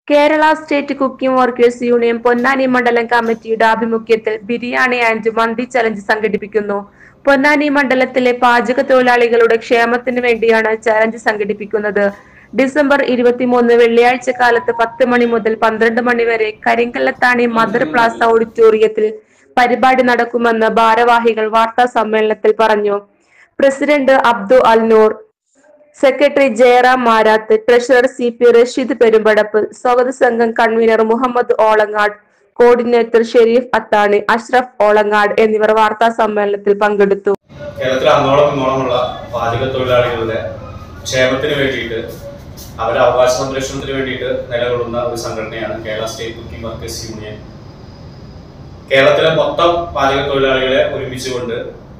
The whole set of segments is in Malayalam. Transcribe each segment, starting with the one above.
Kerala state cooking workers union Ponnani മണ്ഡലം കമ്മിറ്റിയുടെ ആഭിമുഖ്യത്തിൽ ബിരിയാണി ആൻഡ് മന്തി ചലഞ്ച് സംഘടിപ്പിക്കുന്നു പൊന്നാനി മണ്ഡലത്തിലെ പാചക തൊഴിലാളികളുടെ ക്ഷേമത്തിന് വേണ്ടിയാണ് ചലഞ്ച് സംഘടിപ്പിക്കുന്നത് ഡിസംബർ ഇരുപത്തിമൂന്ന് വെള്ളിയാഴ്ച കാലത്ത് പത്ത് മണി മുതൽ പന്ത്രണ്ട് മണി വരെ കരിങ്കല്ലത്താണി മദർ പ്ലാസ ഓഡിറ്റോറിയത്തിൽ പരിപാടി നടക്കുമെന്ന് ഭാരവാഹികൾ വാർത്താ സമ്മേളനത്തിൽ പറഞ്ഞു president Abdu Alnoor secretary Jayaram Marath treasurer C P Rasheed Perumpadappu സ്വാഗത സംഘം കൺവീനർ മുഹമ്മദ് ഓളങ്ങാട് കോർഡിനേറ്റർ ഷെരീഫ് അത്താണി അഷ്റഫ് ഓളങ്ങാട് എന്നിവർ വാർത്താ സമ്മേളനത്തിൽ പങ്കെടുത്തു കേരളത്തിൽ അങ്ങോളം ഇങ്ങോളമുള്ള പാചക തൊഴിലാളികളുടെ ക്ഷേമത്തിന് വേണ്ടിയിട്ട് അവരുടെ അവകാശ സംരക്ഷണത്തിന് വേണ്ടിയിട്ട് നിലകൊള്ളുന്ന ഒരു സംഘടനയാണ് Kerala state cooking workers union കേരളത്തിലെ മൊത്തം പാചക തൊഴിലാളികളെ ഒരുമിച്ചുകൊണ്ട്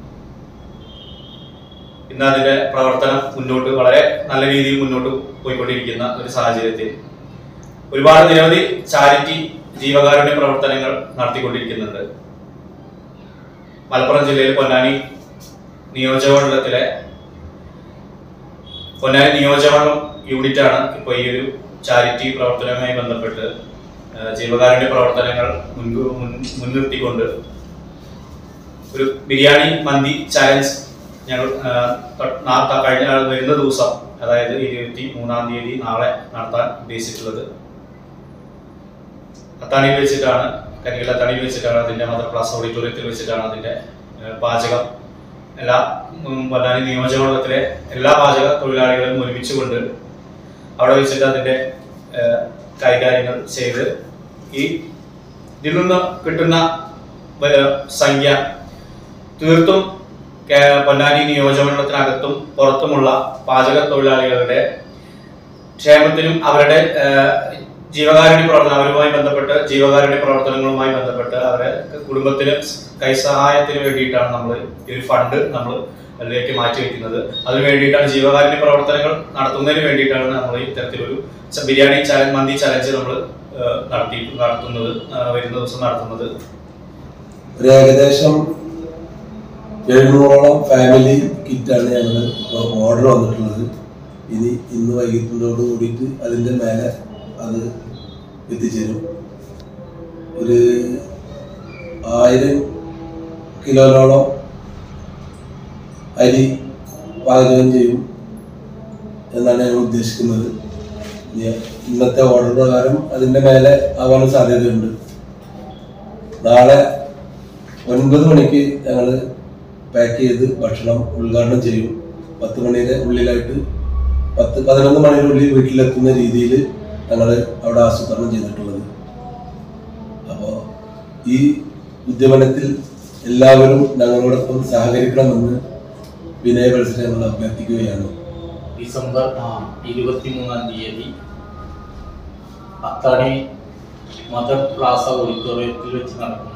ഇന്ന് അതിന്റെ പ്രവർത്തനം മുന്നോട്ട് വളരെ നല്ല രീതിയിൽ മുന്നോട്ട് പോയിക്കൊണ്ടിരിക്കുന്ന ഒരു സാഹചര്യത്തിൽ ഒരുപാട് നിരവധി ചാരിറ്റി ജീവകാരുണ്യ പ്രവർത്തനങ്ങൾ നടത്തിക്കൊണ്ടിരിക്കുന്നുണ്ട് മലപ്പുറം ജില്ലയിൽ പൊന്നാനി നിയോജകമണ്ഡലത്തിലെ പൊന്നാനി നിയോജകമണ്ഡലം യൂണിറ്റ് ആണ് ഇപ്പോൾ ഈ ഒരു ചാരിറ്റി പ്രവർത്തനവുമായി ബന്ധപ്പെട്ട് ആ, ജീവകാരുണ്യ പ്രവർത്തനങ്ങൾ മുൻകൂ മുൻ- മുൻനിർത്തിക്കൊണ്ട് ഒരു ബിരിയാണി മന്തി ചാലഞ്ച് ഞങ്ങൾ ആ, തൊ- നാ- ത- കഴിഞ്ഞ വരുന്ന ദിവസം അതായത് ഇരുപത്തി മൂന്നാം തീയതി നാളെ നടത്താൻ ഉദ്ദേശിച്ചിട്ടുള്ളത് അത്താണിയിൽ വെച്ചിട്ടാണ് കരികൽ അത്താണിയിൽ വെച്ചിട്ടാണ് അതിന്റെ മദർ ക്ലാസ് ഓഡിറ്റോറിയത്തിൽ വെച്ചിട്ടാണ് അതിന്റെ ആ, പാചകം എല്ലാ ഉം, പൊന്നാനി നിയോജകമണ്ഡലത്തിലെ എല്ലാ പാചക തൊഴിലാളികളും ഒരുമിച്ചുകൊണ്ട് അവിടെ വെച്ചിട്ട് അതിന്റെ ആ, കൈകാര്യങ്ങൾ ചെയ്ത് ഈ ഇതിൽ നിന്ന് കിട്ടുന്ന വ- സംഖ്യ തീർത്തും കേ- പൊന്നാനി നിയോജകമണ്ഡലത്തിനകത്തും പുറത്തുമുള്ള പാചക തൊഴിലാളികളുടെ ക്ഷേമത്തിനും അവരുടെ ആ, ജീവകാരുണ്യ പ്രവർത്തനം അവരുമായി ബന്ധപ്പെട്ട് ജീവകാരുണ്യ പ്രവർത്തനങ്ങളുമായി ബന്ധപ്പെട്ട് അവരെ കുടുംബത്തിന് കൈസഹായത്തിന് വേണ്ടിയിട്ടാണ് നമ്മൾ ഈ ഒരു ഫണ്ട് നമ്മൾ അതിലേക്ക് മാറ്റി വെക്കുന്നത് അതിന് വേണ്ടിയിട്ടാണ് ജീവകാരുണ്യ പ്രവർത്തനങ്ങൾ നടത്തുന്നതിന് വേണ്ടിയിട്ടാണ് നമ്മൾ ഇത്തരത്തിലൊരു ച- ബിരിയാണി ചലഞ്ച് മന്തി ചലഞ്ച് നമ്മൾ നടത്തി നടത്തുന്നത് ആ, വരുന്ന ദിവസം നടത്തുന്നത് ഒരു ഏകദേശം എഴുന്നൂറോളം ഫാമിലി കിറ്റാണ് ഞങ്ങൾ ഓർഡർ വന്നിട്ടുള്ളത് ഇനി ഇന്ന് വൈകിട്ടിനോട് കൂടിയിട്ട് അതിൻ്റെ മേലെ അത് എത്തിച്ചേരും ഒരു ആയിരം കിലോനോളം അരി പാചകം ചെയ്യും എന്നാണ് ഞങ്ങൾ ഉദ്ദേശിക്കുന്നത് ഇനി ഇന്നത്തെ ഓർഡർ പ്രകാരം അതിൻ്റെ മേലെ ആവാനും സാധ്യതയുണ്ട് നാളെ ഒൻപത് മണിക്ക് ഞങ്ങൾ പാക്ക് ചെയ്ത് ഭക്ഷണം ഉദ്ഘാടനം ചെയ്യും പത്ത് മണിയുടെ ഉള്ളിലായിട്ട് പത്ത് പതിനൊന്ന് മണിയുടെ ഉള്ളിൽ വീട്ടിലെത്തുന്ന രീതിയിൽ ഞങ്ങൾ അവിടെ ആസൂത്രണം ചെയ്തിട്ടുള്ളത് അപ്പോൾ ഈ ഉദ്യമനത്തിൽ എല്ലാവരും ഞങ്ങളോടൊപ്പം സഹകരിക്കണമെന്ന് വിനയപരിസരം ഞങ്ങൾ അഭ്യർത്ഥിക്കുകയാണ് ഡിസംബർ ഇരുപത്തിമൂന്നാം തീയതി അത്താണി മദർ പ്ലാസ ഓഡിറ്റോറിയത്തിൽ വെച്ച് നടക്കുന്ന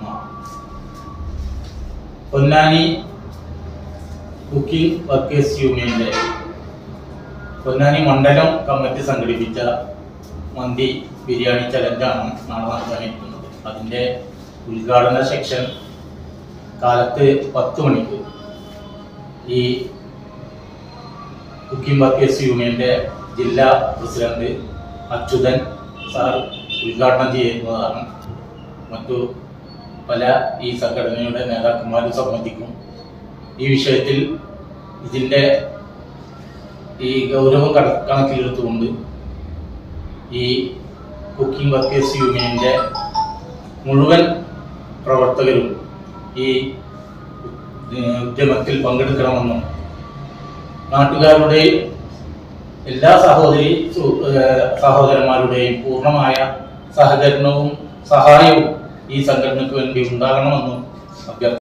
പൊന്നാനി കുക്കിംഗ് വർക്കേഴ്സ് യൂണിയന്റെ പൊന്നാനി മണ്ഡലം കമ്മിറ്റി സംഘടിപ്പിച്ച മന്തി ബിരിയാണി ചലഞ്ചാണ് നാളെ നടത്താനിരിക്കുന്നത് അതിൻ്റെ ഉദ്ഘാടന സെക്ഷൻ കാലത്ത് പത്ത് മണിക്ക് ഈ കുക്കിംഗ് വർക്കേഴ്സ് യൂണിയന്റെ ജില്ലാ പ്രസിഡന്റ് അച്യുതൻ സാർ ഉദ്ഘാടനം ചെയ്യുന്നതാണ് മറ്റു പല ഈ സംഘടനയുടെ നേതാക്കന്മാരും സംബന്ധിക്കും ഈ വിഷയത്തിൽ ഇതിൻ്റെ ഈ ഗൗരവം കണ- കണക്കിലെടുത്തുകൊണ്ട് ഈ കുക്കിംഗ് വർക്കേഴ്സ് യൂണിയന്റെ മുഴുവൻ പ്രവർത്തകരും ഈ ഏഹ്, ഉദ്യമത്തിൽ പങ്കെടുക്കണമെന്നും നാട്ടുകാരുടെയും എല്ലാ സഹോദരി സു- ഏഹ് സഹോദരന്മാരുടെയും പൂർണ്ണമായ സഹകരണവും സഹായവും ഈ സംഘടനയ്ക്ക് വേണ്ടി ഉണ്ടാകണമെന്നും അഭ്യർത്ഥന